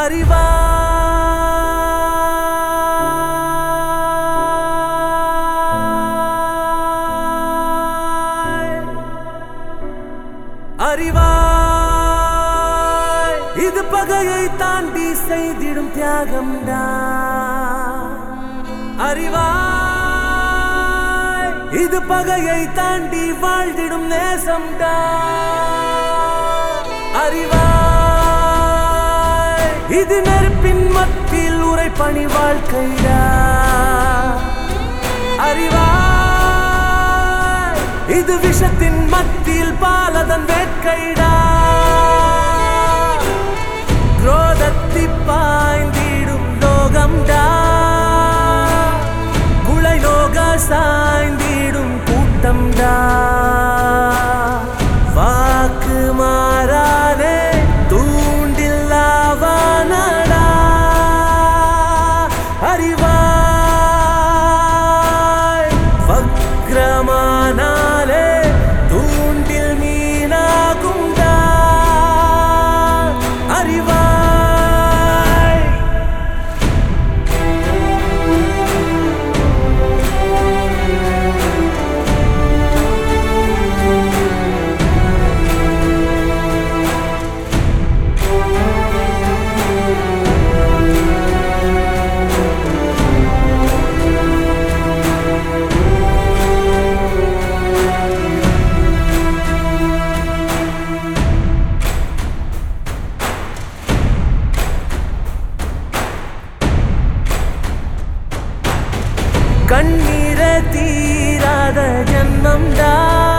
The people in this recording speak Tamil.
அறிவாய் அறிவாய் இது பகையை தாண்டி செய்திடும் தியாகம்டா அறிவாய் இது பகையை தாண்டி வாழ்ந்திடும் நேசம்டா அறிவாய் இது நெருப்பின் மத்தியில் உரை பணி வாழ்க்கைடா அறிவாய் இது விஷத்தின் மத்தியில் பாலதன் வேட்கைடா குரோதத்தி பாய்ந்திடும் லோகம்டா குலை லோக சாய்ந்திடும் கூட்டம்டா வாக்கு மாறாதே தூண்டில்லாவானடா அறிவாய் வக்ரமானாலே தூண்டில் மீனாகுண்டா அறிவாய் கண்ணீர தீராத ஜன்மம்டா